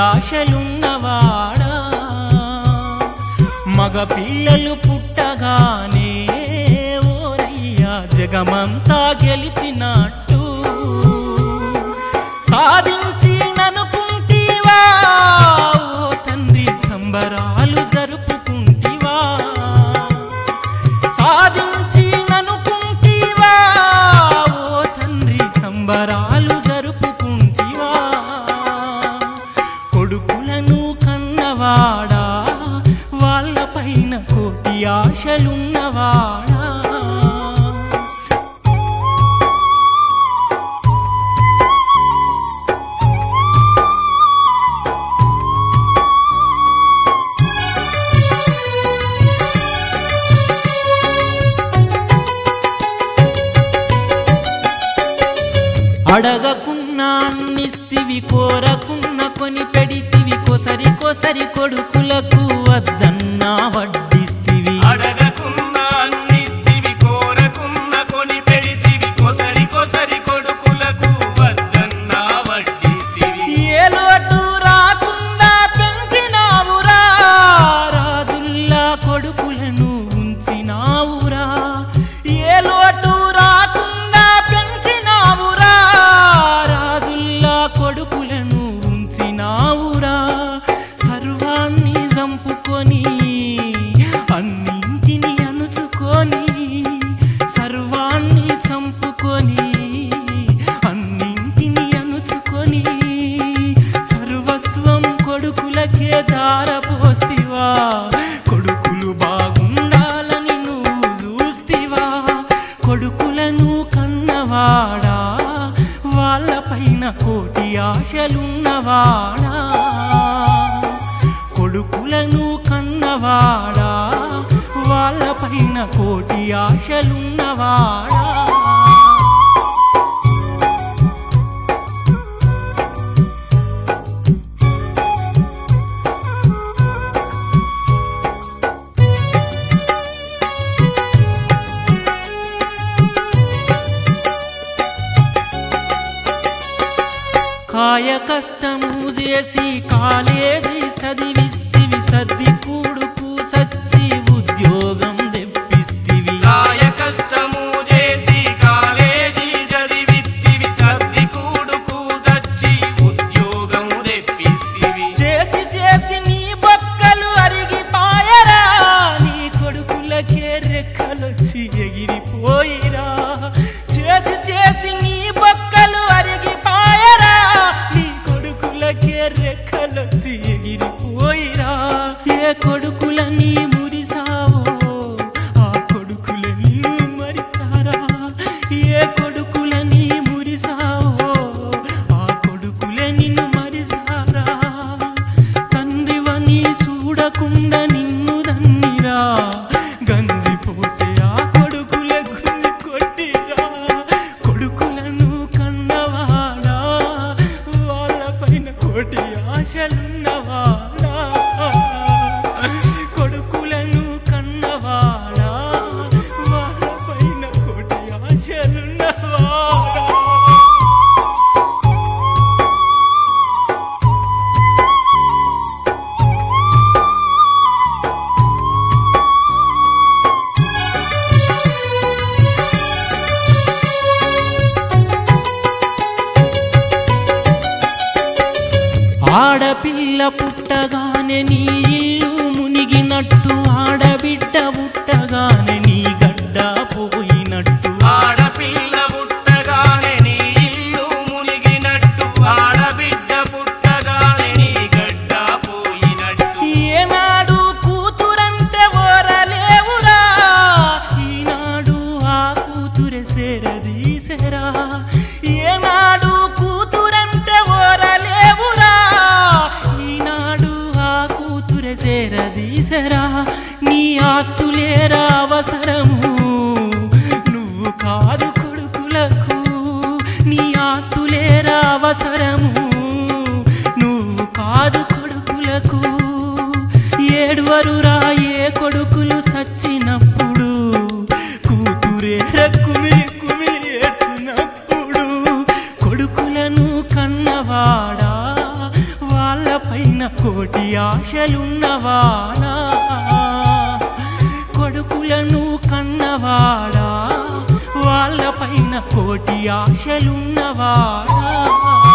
ఆశలున్నవాడా మగ పిల్లలు పుట్టగానే ఓరయ్యా జగమంతా గెలిచినట్టు సాధించి ననుకుంటివా ఓ తండ్రి సంబరాలు జరుపుకుంటివా సాధించి ననుకుంటివా ఓ తండ్రి సంబరాలు జరుపుకుంటివా కొడుకులను కన్నవాడా వాళ్ళపైన కోటి ఆశలున్నవాడా అడగకున్నా అన్నిస్తివి కోరకున్న కొని పెడితివి కొసరి కొసరి కొడుకులకు వద్దన్నా వడ్డిస్తివి అడగకున్న అన్నిస్తివి కోరకున్న కొని పెడితివి కొసరి కొసరి కొడుకులకు వద్దన్నా వడ్డిస్తివి ఏ లోటు రాకుండా పెంచినావురా రాజుల్లా కొడుకులను ఉంచినావురా ఏ లోటు రాకుండా పెంచినావురా రాజుల్లా కొడుకులను ఉంచినావురా సర్వాన్ని చంపుకొని అన్నింటిని అణుచుకొని సర్వాన్ని చంపుకొని అన్నింటిని అణుచుకొని సర్వస్వం కొడుకులకే దారపోస్తివా కొడుకులు బాగుండాలని నువ్వు చూస్తివా కొడుకులను కన్నవాడా వాళ్ళపైన కోటి ఆశలున్నవాడా కొడుకులను కన్నవాడా వాళ్ళపైన కోటి ఆశలున్నవాడా కాయ కష్టము చేసి కాలేజీ చదివిస్తివి సర్ది కూడుకు సచ్చి ఉద్యోగం తెప్పిస్తివి కాయ కష్టము చేసి కాలేజీ చదివిత్తివి సర్ది కూడుకు సచ్చి ఉద్యోగం తెప్పిస్తివి చేసి చేసి నీ బొక్కలు అరిగిపాయరా నీ కొడుకులకే రెక్కలొచ్చి ఎగిరిపోయిరా చేసి చేసి నీ బొక్కలు అరిగిపాయరా నీ కొడుకులకే రెక్కలొచ్చి ఎగిరిపోయిరా ఏ కొడుకులని మురిసావో ఆ కొడుకులని మరిసారా ఏ కొడుకులని మురిసావో ఆ కొడుకులే నిన్ను మరిసారా తండ్రివని చూడకుండా నిన్ను దన్నిరా గంజి పోసే ఆ కొడుకుల గుంజి కొట్టిరా కొడుకులను కన్నవాడా వాళ్ళపైన కోటి ఆశలున్నవాడా కొడుకులను కన్నవాడా వాళ్ళపైన కోటి ఆశలున్నవాడా ఆడపిల్ల పుట్టగానే నీ ఇల్లు మునిగినట్టు ఆడబిడ్డ పుట్టగానే నీ గడ్డ పోయినట్టు ఆడపిల్ల పుట్టగానే నీ ఇల్లు మునిగినట్టు ఆడబిడ్డ పుట్టగానే నీ గడ్డ పోయినట్టు ఏనాడు కూతురంటే ఓరలేవురా ఈనాడు ఆ కూతురె సేరదీసెరా ఏనాడు కూతురంటే ఓరలేవురా ఈనాడు ఆ కూతురె ఉన్నవాడా వాళ్ళపైన కోటి ఆశలున్నవాడా